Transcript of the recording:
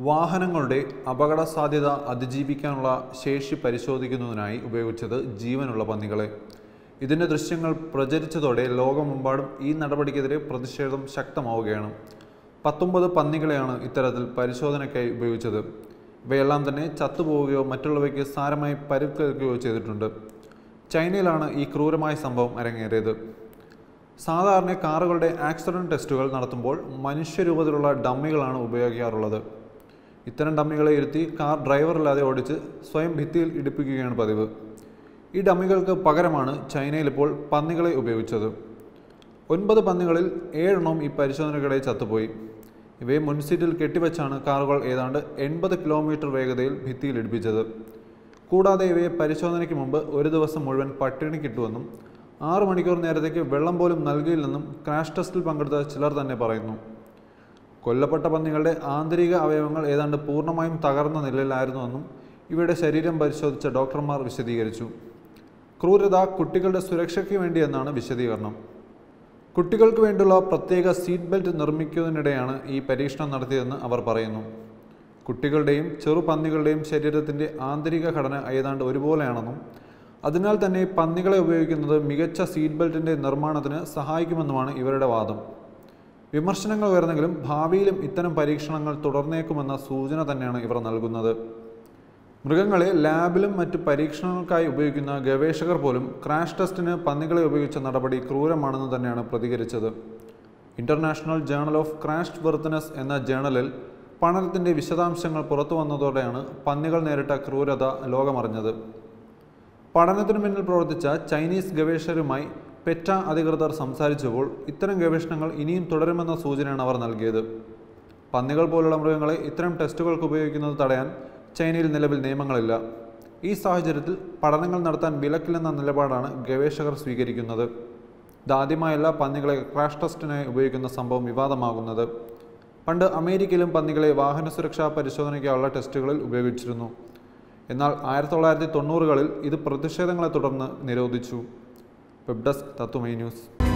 വാഹനങ്ങളുടെ അപകട സാധ്യത അതിജീവിക്കാനുള്ള ശേഷി പരിശോധിക്കുന്നതിനായി ഉപയോഗിച്ചത് ജീവനുള്ള പന്നികളെ ഇതിൻ്റെ ദൃശ്യങ്ങൾ പ്രചരിച്ചതോടെ ലോകമെമ്പാടും ഈ നടപടിക്കെതിരെ പ്രതിഷേധം ശക്തമാവുകയാണ് പത്തൊമ്പത് പന്നികളെയാണ് ഇത്തരത്തിൽ പരിശോധനയ്ക്കായി ഉപയോഗിച്ചത് ഇവയെല്ലാം തന്നെ ചത്തുപോവുകയോ മറ്റുള്ളവയ്ക്ക് സാരമായി പരിക്കേൽക്കുകയോ ചെയ്തിട്ടുണ്ട് ചൈനയിലാണ് ഈ ക്രൂരമായ സംഭവം അരങ്ങേറിയത് സാധാരണ കാറുകളുടെ ആക്സിഡന്റ് ടെസ്റ്റുകൾ നടത്തുമ്പോൾ മനുഷ്യരൂപത്തിലുള്ള ഡമ്മികളാണ് ഉപയോഗിക്കാറുള്ളത് ഇത്തരം ഡമ്മികളെ ഇരുത്തി കാർ ഡ്രൈവറില്ലാതെ ഓടിച്ച് സ്വയം ഭിത്തിയിൽ ഇടിപ്പിക്കുകയാണ് പതിവ് ഈ ഡമ്മികൾക്ക് പകരമാണ് ചൈനയിൽ ഇപ്പോൾ പന്നികളെ ഉപയോഗിച്ചത് ഒൻപത് പന്നികളിൽ ഏഴെണ്ണം ഈ പരിശോധനയ്ക്കിടെ ചത്തുപോയി ഇവയെ മുൻസീറ്റിൽ കെട്ടിവെച്ചാണ് കാറുകൾ ഏതാണ്ട് എൺപത് കിലോമീറ്റർ വേഗതയിൽ ഭിത്തിയിൽ ഇടിപ്പിച്ചത് കൂടാതെ ഇവയെ പരിശോധനയ്ക്ക് മുമ്പ് ഒരു ദിവസം മുഴുവൻ പട്ടിണി കിട്ടുമെന്നും ആറു മണിക്കൂർ നേരത്തേക്ക് വെള്ളം പോലും നൽകിയില്ലെന്നും ക്രാഷ് ടെസ്റ്റിൽ പങ്കെടുത്ത ചിലർ തന്നെ പറയുന്നു കൊല്ലപ്പെട്ട പന്നികളുടെ ആന്തരിക അവയവങ്ങൾ ഏതാണ്ട് പൂർണ്ണമായും തകർന്ന നിലയിലായിരുന്നുവെന്നും ഇവയുടെ ശരീരം പരിശോധിച്ച ഡോക്ടർമാർ വിശദീകരിച്ചു ക്രൂരത കുട്ടികളുടെ സുരക്ഷയ്ക്ക് വേണ്ടിയെന്നാണ് വിശദീകരണം കുട്ടികൾക്ക് വേണ്ടിയുള്ള പ്രത്യേക സീറ്റ് ബെൽറ്റ് നിർമ്മിക്കുന്നതിനിടെയാണ് ഈ പരീക്ഷണം നടത്തിയതെന്ന് അവർ പറയുന്നു കുട്ടികളുടെയും ചെറുപന്നികളുടെയും ശരീരത്തിൻ്റെ ആന്തരിക ഘടന ഏതാണ്ട് ഒരുപോലെയാണെന്നും അതിനാൽ തന്നെ പന്നികളെ ഉപയോഗിക്കുന്നത് മികച്ച സീറ്റ് ബെൽറ്റിൻ്റെ നിർമ്മാണത്തിന് സഹായിക്കുമെന്നുമാണ് ഇവരുടെ വാദം വിമർശനങ്ങൾ ഉയർന്നെങ്കിലും ഭാവിയിലും ഇത്തരം പരീക്ഷണങ്ങൾ തുടർന്നേക്കുമെന്ന സൂചന തന്നെയാണ് ഇവർ നൽകുന്നത് മൃഗങ്ങളെ ലാബിലും മറ്റ് പരീക്ഷണങ്ങൾക്കായി ഉപയോഗിക്കുന്ന ഗവേഷകർ പോലും ക്രാഷ് ടെസ്റ്റിന് പന്നികളെ ഉപയോഗിച്ച നടപടി ക്രൂരമാണെന്ന് തന്നെയാണ് പ്രതികരിച്ചത് international journal of crash worthiness എന്ന ജേണലിൽ പഠനത്തിൻ്റെ വിശദാംശങ്ങൾ പുറത്തു വന്നതോടെയാണ് പന്നികൾ നേരിട്ട ക്രൂരത ലോകമറിഞ്ഞത് പഠനത്തിനു പിന്നിൽ പ്രവർത്തിച്ച ചൈനീസ് ഗവേഷകരുമായി പെറ്റ അധികൃതർ സംസാരിച്ചപ്പോൾ ഇത്തരം ഗവേഷണങ്ങൾ ഇനിയും തുടരുമെന്ന സൂചനയാണ് അവർ നൽകിയത് പന്നികൾ പോലുള്ള മൃഗങ്ങളെ ഇത്തരം ടെസ്റ്റുകൾക്ക് ഉപയോഗിക്കുന്നത് തടയാൻ ചൈനയിൽ നിലവിൽ നിയമങ്ങളില്ല ഈ സാഹചര്യത്തിൽ പഠനങ്ങൾ നടത്താൻ വിലക്കില്ലെന്ന നിലപാടാണ് ഗവേഷകർ സ്വീകരിക്കുന്നത് ഇതാദ്യമായല്ല പന്നികളെ ക്രാഷ് ടെസ്റ്റിനായി ഉപയോഗിക്കുന്ന സംഭവം വിവാദമാകുന്നത് പണ്ട് അമേരിക്കയിലും പന്നികളെ വാഹന സുരക്ഷാ പരിശോധനയ്ക്കായുള്ള ടെസ്റ്റുകളിൽ ഉപയോഗിച്ചിരുന്നു എന്നാൽ ആയിരത്തി തൊള്ളായിരത്തി തൊണ്ണൂറുകളിൽ ഇത് പ്രതിഷേധങ്ങളെ തുടർന്ന് നിരോധിച്ചു വെബ് ഡെസ്ക് തത്തുമൈ ന്യൂസ്